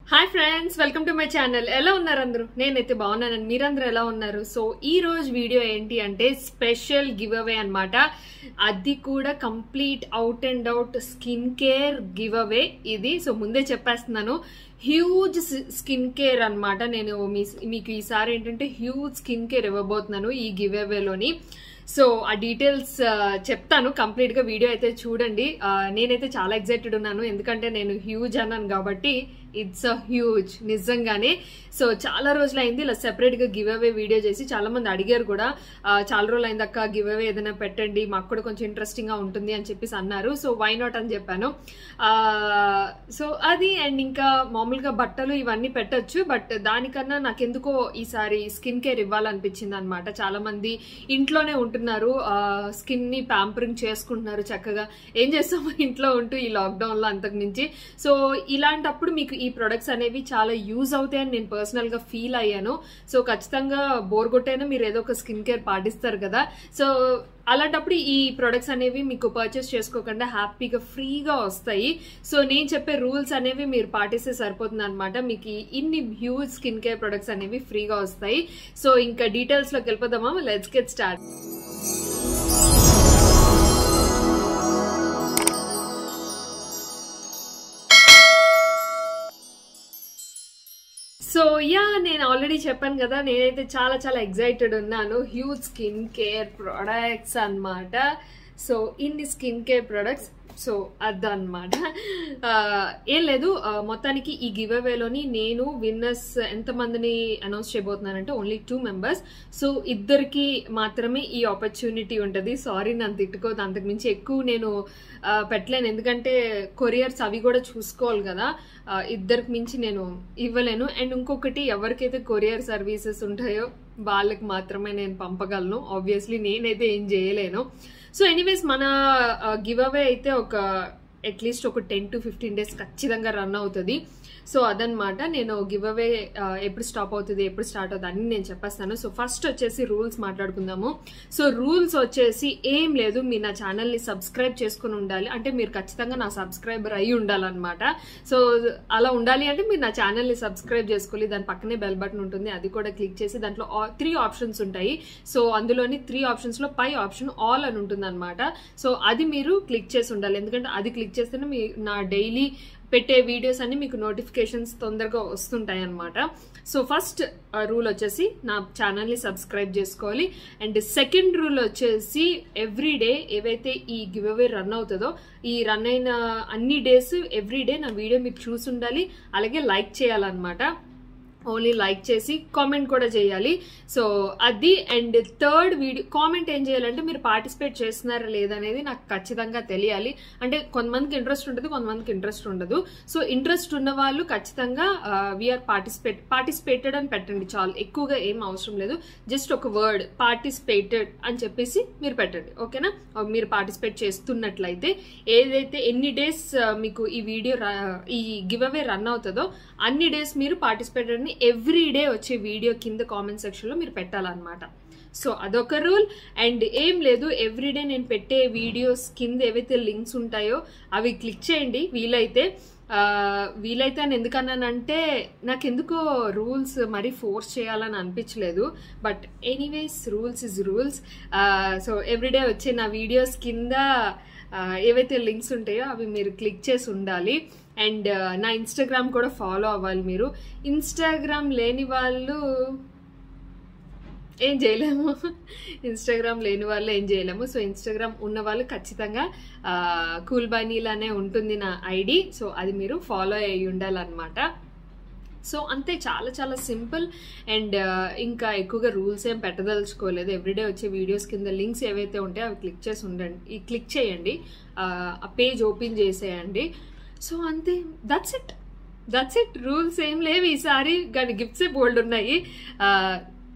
hi friends welcome to my channel ఎలా ఉన్నారు అందరూ నేనైతే బాగున్నాను మీరందరూ ఎలా ఉన్నారు సో ఈ రోజు వీడియో ఏంటి అంటే స్పెషల్ గివ్ అవే అనమాట అది కూడా complete out and out skin care give giveaway ఇది సో ముందే చెప్పేస్తున్నాను హ్యూజ్ స్కిన్ కేర్ అనమాట నేను మీ మీకు ఈసారి ఏంటంటే హ్యూజ్ స్కిన్ కేర్ ఇవ్వబోతున్నాను ఈ గివ్ అవేలోని సో ఆ డీటెయిల్స్ చెప్తాను కంప్లీట్ గా వీడియో అయితే చూడండి ఆ, నేనైతే చాలా ఎక్సైటెడ్ ఉన్నాను ఎందుకంటే నేను హ్యూజ్ అన్నాను కాబట్టి ఇట్స్ అ హ్యూజ్ నిజంగానే సో చాలా రోజులు అయింది ఇలా సెపరేట్ గా గివ్ అవే వీడియో చేసి చాలా మంది అడిగారు కూడా ఆ, చాలా రోజులు అయింది అక్క గివ్ అవే ఏదైనా పెట్టండి మాకు కూడా కొంచెం ఇంట్రెస్టింగ్ గా ఉంటుంది అని చెప్పేసి అన్నారు సో వై నాట్ అని చెప్పాను ఆ, సో అది అండ్ ఇంకా మామూలుగా బట్టలు ఇవన్నీ పెట్టొచ్చు బట్ దానికన్నా నాకెందుకో ఈసారి స్కిన్ కేర్ ఇవ్వాలనిపించింది అనమాట చాలా మంది ఇంట్లోనే ఉంటున్నారు స్కిన్ ని ప్యాంపరింగ్ చేసుకుంటున్నారు చక్కగా ఏం చేస్తాము ఇంట్లో ఉంటూ ఈ లాక్డౌన్ లో అంతకు మించి సో ఇలాంటప్పుడు మీకు ఈ ప్రొడక్ట్స్ అనేవి చాలా యూజ్ అవుతాయని నేను పర్సనల్ గా ఫీల్ అయ్యాను సో ఖచ్చితంగా బోర్ కొట్టైనా మీరు ఏదో ఒక స్కిన్ కేర్ పాటిస్తారు కదా సో అలాంటప్పుడు ఈ ప్రొడక్ట్స్ అనేవి మీకు పర్చేస్ చేసుకోకుండా హ్యాపీగా ఫ్రీగా వస్తాయి సో నేను చెప్పే రూల్స్ అనేవి మీరు పాటిస్తే సరిపోతుంది అనమాట మీకు ఈ ఇన్ని హ్యూజ్ స్కిన్ కేర్ ప్రొడక్ట్స్ అనేవి ఫ్రీగా వస్తాయి సో ఇంకా డీటెయిల్స్ లోకి వెళ్ళిపోదామా let's get start so yeah నేను ఆల్రెడీ చెప్పాను కదా నేనైతే చాలా చాలా ఎగ్జైటెడ్ ఉన్నాను హ్యూజ్ స్కిన్ కేర్ ప్రొడక్ట్స్ అన్నమాట సో ఇన్ని స్కిన్ కేర్ ప్రొడక్ట్స్ సో అదనమాట ఏం లేదు ఆ, మొత్తానికి ఈ గివ్ అవేలోని నేను విన్నర్స్ ఎంతమందిని అనౌన్స్ చేయబోతున్నానంటే ఓన్లీ టూ మెంబర్స్ సో ఇద్దరికి మాత్రమే ఈ ఆపర్చునిటీ ఉంటుంది సారీ నన్ను తిట్టుకోదు అంతకుమించి ఎక్కువ నేను ఆ, పెట్టలేను ఎందుకంటే కొరియర్స్ అవి కూడా చూసుకోవాలి కదా ఆ, ఇద్దరికి మించి నేను ఇవ్వలేను అండ్ ఇంకొకటి ఎవరికైతే కొరియర్ సర్వీసెస్ ఉంటాయో వాళ్ళకి మాత్రమే నేను పంపగలను ఆబ్వియస్లీ నేనైతే ఏం చేయలేను సో ఎనీవేస్ మన గివ్ అవే అయితే ఒక అట్లీస్ట్ ఒక టెన్ టు ఫిఫ్టీన్ డేస్ ఖచ్చితంగా రన్ అవుతుంది సో అదనమాట నేను గివ్ అవే ఎప్పుడు స్టాప్ అవుతుంది ఎప్పుడు స్టార్ట్ అవుతుంది అన్ని నేను చెప్పేస్తాను సో ఫస్ట్ వచ్చేసి రూల్స్ మాట్లాడుకుందాము సో రూల్స్ వచ్చేసి ఏం లేదు మీరు నా ఛానల్ని సబ్స్క్రైబ్ చేసుకుని ఉండాలి అంటే మీరు ఖచ్చితంగా నా సబ్స్క్రైబర్ అయి ఉండాలన్నమాట సో అలా ఉండాలి అంటే మీరు నా ఛానల్ని సబ్స్క్రైబ్ చేసుకోవాలి దాని పక్కనే బెల్ బటన్ ఉంటుంది అది కూడా క్లిక్ చేసి దాంట్లో త్రీ ఆప్షన్స్ ఉంటాయి సో అందులోని త్రీ ఆప్షన్స్ లో పై ఆప్షన్ ఆల్ అని ఉంటుంది అనమాట సో అది మీరు క్లిక్ చేసి ఉండాలి ఎందుకంటే అది క్లిక్ చేస్తేనే మీ నా డైలీ పెట్టే వీడియోస్ అన్ని మీకు నోటిఫికేషన్స్ తొందరగా వస్తుంటాయి అనమాట సో ఫస్ట్ రూల్ వచ్చేసి నా ఛానల్ని సబ్స్క్రైబ్ చేసుకోవాలి అండ్ సెకండ్ రూల్ వచ్చేసి ఎవ్రీ డే ఏవైతే ఈ గివ్ అవే రన్ అవుతుందో ఈ రన్ అయిన అన్ని డేస్ ఎవ్రీ డే నా వీడియో మీరు చూసి ఉండాలి అలాగే లైక్ చేయాలన్నమాట ఓన్లీ లైక్ చేసి కామెంట్ కూడా చేయాలి సో అది అండ్ థర్డ్ వీడియో కామెంట్ ఏం చేయాలంటే మీరు పార్టిసిపేట్ చేస్తున్నారా లేదనేది నాకు ఖచ్చితంగా తెలియాలి అంటే కొంతమందికి ఇంట్రెస్ట్ ఉంటుంది కొంతమందికి ఇంట్రెస్ట్ ఉండదు సో ఇంట్రెస్ట్ ఉన్న వాళ్ళు ఖచ్చితంగా వీఆర్ పార్టిసిపేట్ పార్టిసిపేటెడ్ అని పెట్టండి చాలు ఎక్కువగా ఏం అవసరం లేదు జస్ట్ ఒక వర్డ్ పార్టిసిపేటెడ్ అని చెప్పేసి మీరు పెట్టండి ఓకేనా మీరు పార్టిసిపేట్ చేస్తున్నట్లయితే ఏదైతే ఎన్ని డేస్ మీకు ఈ వీడియో ఈ గివ్ అవే రన్ అవుతుందో అన్ని డేస్ మీరు పార్టిసిపేట్ అని ఎవ్రీ డే వచ్చే వీడియో కింద కామెంట్ సెక్షన్లో మీరు పెట్టాలన్నమాట సో అదొక రూల్ అండ్ ఏం లేదు ఎవ్రీడే నేను పెట్టే వీడియోస్ కింద ఏవైతే లింక్స్ ఉంటాయో అవి క్లిక్ చేయండి వీలైతే ఆ, వీలైతే అని ఎందుకన్నానంటే నాకు ఎందుకో రూల్స్ మరీ ఫోర్స్ చేయాలని అనిపించలేదు but anyways rules is rules so every day వచ్చే నా వీడియోస్ కింద ఆ, ఏవైతే లింక్స్ ఉంటాయో అవి మీరు క్లిక్ చేసి ఉండాలి అండ్ నా ఇన్స్టాగ్రామ్ కూడా ఫాలో అవ్వాలి మీరు ఇన్స్టాగ్రామ్ లేని వాళ్ళు ఏం చేయలేము ఇన్స్టాగ్రామ్ లేని వాళ్ళు ఏం చేయలేము సో ఇన్స్టాగ్రామ్ ఉన్న వాళ్ళు ఖచ్చితంగా కూల్ బనీలానే ఉంటుంది నా ఐడి సో అది మీరు ఫాలో అయ్యి ఉండాలన్నమాట సో అంతే చాలా చాలా సింపుల్ అండ్ ఇంకా ఎక్కువగా రూల్స్ ఏం పెట్టదలుచుకోలేదు ఎవ్రీడే వచ్చే వీడియోస్ కింద లింక్స్ ఏవైతే ఉంటాయో అవి క్లిక్ చేసి ఉండండి ఈ క్లిక్ చేయండి ఆ పేజ్ ఓపెన్ చేసేయండి సో అంతే that's it that's it rules ఏం లేవు ఈసారి కానీ గిఫ్ట్సే బోల్డ్ ఉన్నాయి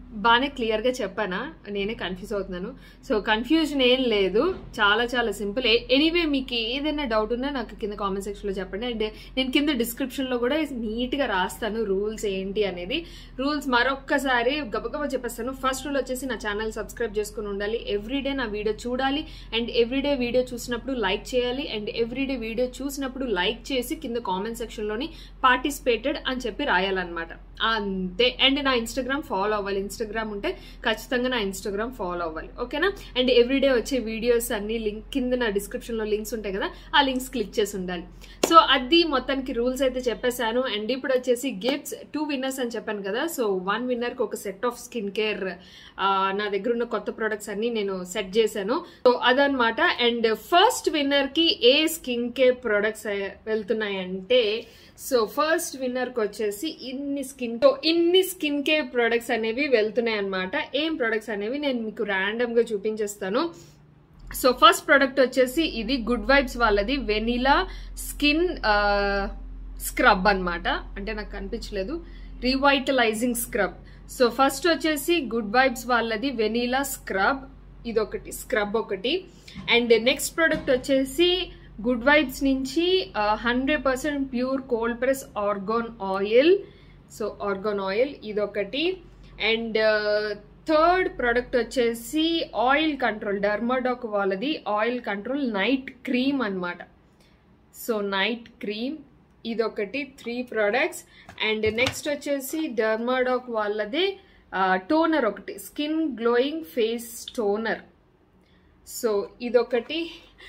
బాగానే క్లియర్గా చెప్పానా నేనే కన్ఫ్యూజ్ అవుతున్నాను సో కన్ఫ్యూజన్ ఏం లేదు చాలా చాలా సింపుల్ ఎనీవే మీకు ఏదైనా డౌట్ ఉన్నా నాకు కింద కామెంట్ సెక్షన్లో చెప్పండి అండ్ నేను కింద డిస్క్రిప్షన్లో కూడా నీట్గా రాస్తాను రూల్స్ ఏంటి అనేది రూల్స్ మరొక్కసారి గబగబా చెప్పేస్తాను ఫస్ట్ రూల్ వచ్చేసి నా ఛానల్ సబ్స్క్రైబ్ చేసుకుని ఉండాలి ఎవ్రీడే నా వీడియో చూడాలి అండ్ ఎవ్రీడే వీడియో చూసినప్పుడు లైక్ చేయాలి అండ్ ఎవ్రీడే వీడియో చూసినప్పుడు లైక్ చేసి కింద కామెంట్ సెక్షన్లోని పార్టిసిపేటెడ్ అని చెప్పి రాయాలన్నమాట అంతే అండ్ నా ఇన్స్టాగ్రామ్ ఫాలో అవ్వాలి ఇన్స్టాగ్రామ్ ఉంటే ఖచ్చితంగా నా ఇన్స్టాగ్రామ్ ఫాలో అవ్వాలి ఓకేనా అండ్ ఎవ్రీడే వచ్చే వీడియోస్ అన్ని లింక్ కింద నా డిస్క్రిప్షన్లో లింక్స్ ఉంటాయి కదా ఆ లింక్స్ క్లిక్ చేసి ఉండాలి సో అది మొత్తానికి రూల్స్ అయితే చెప్పేశాను అండ్ ఇప్పుడు వచ్చేసి గిఫ్ట్స్ టూ విన్నర్స్ అని చెప్పాను కదా సో వన్ విన్నర్కి ఒక సెట్ ఆఫ్ స్కిన్ కేర్ నా దగ్గర ఉన్న కొత్త ప్రొడక్ట్స్ అన్ని నేను సెట్ చేశాను సో అదనమాట అండ్ ఫస్ట్ విన్నర్కి ఏ స్కిన్ కేర్ ప్రొడక్ట్స్ వెళ్తున్నాయంటే సో ఫస్ట్ విన్నర్కి వచ్చేసి ఇన్ని స్కిన్ సో ఇన్ని స్కిన్ కేర్ ప్రొడక్ట్స్ అనేవి వెళ్తున్నాయి అనమాట ఏం ప్రొడక్ట్స్ అనేవి నేను మీకు ర్యాండమ్గా చూపించేస్తాను సో ఫస్ట్ ప్రోడక్ట్ వచ్చేసి ఇది గుడ్ వైబ్స్ వాళ్ళది వెనిలా స్కిన్ స్క్రబ్ అన్నమాట అంటే నాకు కనిపించలేదు రివైటలైజింగ్ స్క్రబ్ సో ఫస్ట్ వచ్చేసి గుడ్ వైబ్స్ వాళ్ళది వెనిలా స్క్రబ్ ఇది ఒకటి స్క్రబ్ ఒకటి అండ్ నెక్స్ట్ ప్రోడక్ట్ వచ్చేసి గుడ్ వైబ్స్ నుంచి hundred percent pure cold press argan oil so argan oil ఇదొకటి అండ్ థర్డ్ ప్రోడక్ట్ వచ్చేసి ఆయిల్ కంట్రోల్ డర్మాడాక్ వాళ్ళది ఆయిల్ కంట్రోల్ నైట్ క్రీమ్ అన్నమాట సో నైట్ క్రీమ్ ఇదొకటి త్రీ ప్రోడక్ట్స్ అండ్ నెక్స్ట్ వచ్చేసి Dermadoc వాళ్ళది toner ఒకటి skin glowing face toner so ఇదొకటి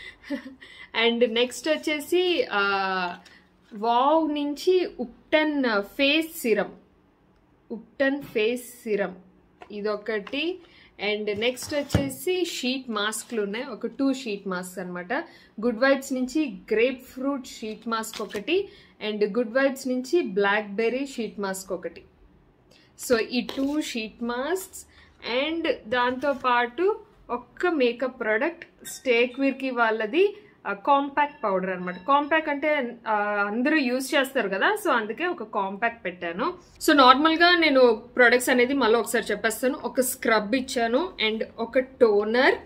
and next వచ్చేసి వావ్ నుంచి ubtan face serum ubtan face serum ఇదొకటి అండ్ నెక్స్ట్ వచ్చేసి షీట్ మాస్క్లు ఉన్నాయి ఒక టూ షీట్ మాస్క్ అనమాట గుడ్ వైబ్స్ నుంచి గ్రేప్ ఫ్రూట్ షీట్ మాస్క్ ఒకటి అండ్ గుడ్ వైబ్స్ నుంచి బ్లాక్ బెర్రీ షీట్ మాస్క్ ఒకటి సో ఈ టూ షీట్ మాస్క్స్ అండ్ దాంతో పాటు ఒక్క మేకప్ ప్రోడక్ట్ స్టేక్ విర్కి వాళ్ళది కాంపాక్ట్ పౌడర్ అనమాట కాంపాక్ట్ అంటే అందరూ యూజ్ చేస్తారు కదా సో అందుకే ఒక కాంపాక్ట్ పెట్టాను సో నార్మల్గా నేను ప్రొడక్ట్స్ అనేది మళ్ళీ ఒకసారి చెప్పేస్తాను ఒక స్క్రబ్ ఇచ్చాను అండ్ ఒక టోనర్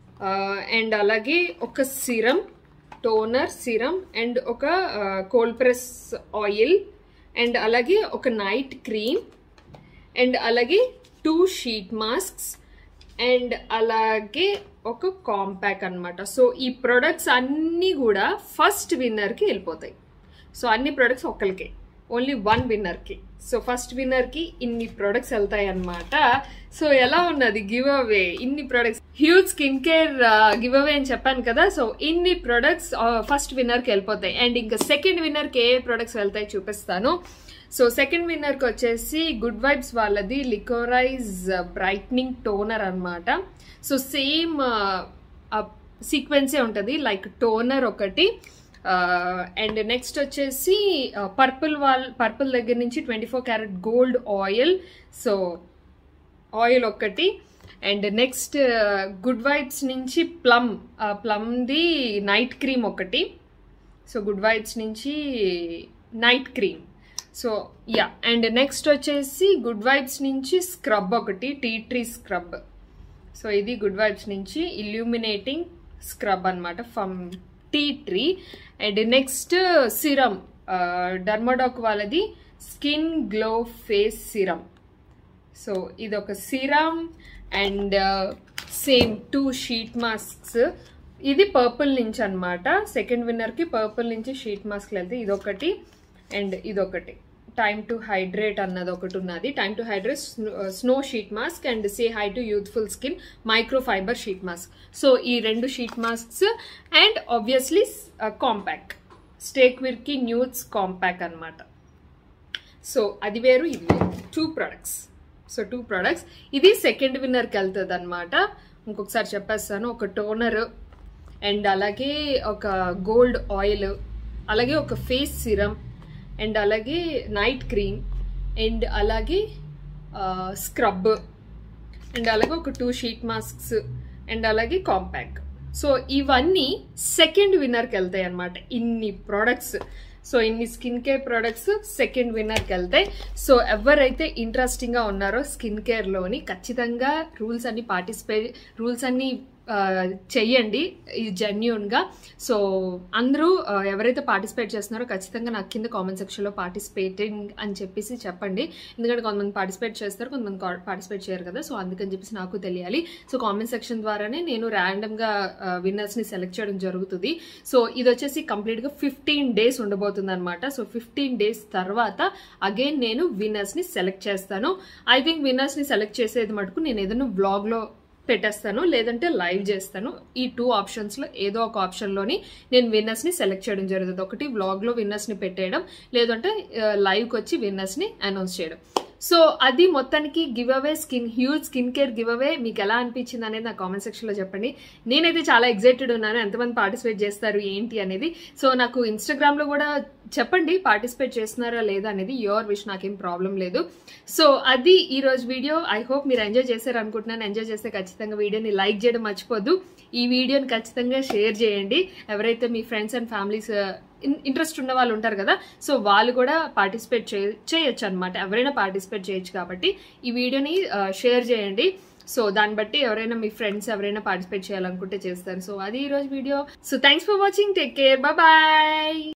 అండ్ అలాగే ఒక సిరం టోనర్ సిరం అండ్ ఒక కోల్డ్ ప్రెస్ ఆయిల్ అండ్ అలాగే ఒక నైట్ క్రీమ్ అండ్ అలాగే టూ షీట్ మాస్క్స్ అండ్ అలాగే ఒక కాంపాక్ అనమాట సో ఈ ప్రొడక్ట్స్ అన్నీ కూడా ఫస్ట్ విన్నర్కి వెళ్ళిపోతాయి సో అన్ని ప్రొడక్ట్స్ ఒక్కరికే ఓన్లీ వన్ విన్నర్కి సో ఫస్ట్ విన్నర్కి ఇన్ని ప్రొడక్ట్స్ వెళ్తాయి అనమాట సో ఎలా ఉన్నది గివ్ అవే ఇన్ని products huge skin care give away అని చెప్పాను కదా సో ఇన్ని ప్రొడక్ట్స్ ఫస్ట్ విన్నర్కి వెళ్ళిపోతాయి అండ్ ఇంకా సెకండ్ విన్నర్కి ఏ ప్రొడక్ట్స్ వెళ్తాయి చూపిస్తాను సో సెకండ్ విన్నర్కి వచ్చేసి గుడ్ వైబ్స్ వాళ్ళది లికోరైజ్ బ్రైట్నింగ్ టోనర్ అనమాట సో సేమ్ సీక్వెన్సే ఉంటుంది లైక్ టోనర్ ఒకటి అండ్ నెక్స్ట్ వచ్చేసి పర్పుల్ వాల్ పర్పుల్ దగ్గర నుంచి twenty four carat gold oil so oil ఒకటి అండ్ నెక్స్ట్ గుడ్ వైబ్స్ నుంచి ప్లమ్ ప్లమ్ది నైట్ క్రీమ్ ఒకటి సో గుడ్ వైబ్స్ నుంచి night cream so yeah and next వచ్చేసి గుడ్ వైబ్స్ నుంచి స్క్రబ్ ఒకటి టీ ట్రీ స్క్రబ్ సో ఇది గుడ్ వైబ్స్ నుంచి ఇల్యూమినేటింగ్ స్క్రబ్ అనమాట from tea tree and next serum Dermadoc వాళ్ళది skin glow face serum so ఇది ఒక serum and same two sheet masks ఇది పర్పుల్ నుంచి అనమాట సెకండ్ విన్నర్కి పర్పుల్ నుంచి షీట్ మాస్క్లు వెళ్తే ఇదొకటి అండ్ ఇదొకటి టైమ్ టు హైడ్రేట్ అన్నది ఒకటి ఉన్నది time to hydrate snow sheet mask and say hi to youthful skin micro fibre sheet mask so ఈ రెండు sheet masks and obviously compact స్టేక్ విర్కి న్యూట్స్ కాంపాక్ట్ అనమాట సో అది వేరు ఇది వేరు two products so two products ఇది సెకండ్ విన్నర్కి వెళ్తుంది అనమాట ఇంకొకసారి చెప్పేస్తాను ఒక టోనర్ అండ్ అలాగే ఒక గోల్డ్ ఆయిల్ అలాగే ఒక ఫేస్ సిరం అండ్ అలాగే నైట్ క్రీమ్ అండ్ అలాగే స్క్రబ్ అండ్ అలాగే ఒక టూ షీట్ మాస్క్స్ అండ్ అలాగే కాంపాక్ట్ సో ఇవన్నీ సెకండ్ విన్నర్కి వెళ్తాయి అనమాట ఇన్ని ప్రోడక్ట్స్ సో ఇన్ని స్కిన్ కేర్ ప్రొడక్ట్స్ సెకండ్ విన్నర్కి వెళ్తాయి సో ఎవరైతే ఇంట్రెస్టింగ్గా ఉన్నారో స్కిన్ కేర్లోని ఖచ్చితంగా రూల్స్ అన్ని పార్టిసిపేట్ రూల్స్ అన్ని ఆ, చెయ్యండి ఈ జెన్యున్గా సో అందరూ ఆ, ఎవరైతే పార్టిసిపేట్ చేస్తున్నారో ఖచ్చితంగా నాకు కింద కామెంట్ సెక్షన్లో పార్టిసిపేటింగ్ అని చెప్పేసి చెప్పండి ఎందుకంటే కొంతమంది పార్టిసిపేట్ చేస్తారు కొంతమంది పార్టిసిపేట్ చేయరు కదా సో అందుకని చెప్పేసి నాకు తెలియాలి సో కామెంట్ సెక్షన్ ద్వారానే నేను ర్యాండమ్గా విన్నర్స్ని సెలెక్ట్ చేయడం జరుగుతుంది సో ఇది వచ్చేసి కంప్లీట్గా ఫిఫ్టీన్ డేస్ ఉండబోతుంది అనమాట సో ఫిఫ్టీన్ డేస్ తర్వాత అగైన్ నేను విన్నర్స్ని సెలెక్ట్ చేస్తాను ఐ థింక్ విన్నర్స్ని సెలెక్ట్ చేసేది మటుకు నేను ఏదైనా వ్లాగ్లో పెట్టేస్తాను లేదంటే లైవ్ చేస్తాను ఈ టూ ఆప్షన్స్లో ఏదో ఒక ఆప్షన్లోని నేను విన్నర్స్ని సెలెక్ట్ చేయడం జరుగుతుంది ఒకటి వ్లాగ్లో విన్నర్స్ని పెట్టేయడం లేదంటే లైవ్కి వచ్చి విన్నర్స్ని అనౌన్స్ చేయడం సో అది మొత్తానికి give away skin huge skin care give away మీకు ఎలా అనిపించింది అనేది నా కామెంట్ సెక్షన్లో చెప్పండి నేనైతే చాలా ఎగ్జైటెడ్ ఉన్నాను ఎంతమంది పార్టిసిపేట్ చేస్తారు ఏంటి అనేది సో నాకు ఇన్స్టాగ్రామ్లో కూడా చెప్పండి పార్టిసిపేట్ చేస్తున్నారా లేదా అనేది యువర్ విష్ నాకేం ప్రాబ్లం లేదు సో అది ఈ రోజు వీడియో ఐ హోప్ మీరు ఎంజాయ్ చేశారు అనుకుంటున్నాను ఎంజాయ్ చేస్తే ఖచ్చితంగా వీడియోని లైక్ చేయడం మర్చిపోద్దు ఈ వీడియోని ఖచ్చితంగా షేర్ చేయండి ఎవరైతే మీ ఫ్రెండ్స్ అండ్ ఫ్యామిలీస్ ఇంట్రెస్ట్ ఉన్న వాళ్ళు ఉంటారు కదా సో వాళ్ళు కూడా పార్టిసిపేట్ చే చేయొచ్చు అనమాట ఎవరైనా పార్టిసిపేట్ చేయొచ్చు కాబట్టి ఈ వీడియోని షేర్ చేయండి సో దాన్ని బట్టి ఎవరైనా మీ ఫ్రెండ్స్ ఎవరైనా పార్టిసిపేట్ చేయాలనుకుంటే చేస్తారు సో అది ఈ రోజు video so thanks for watching take care bye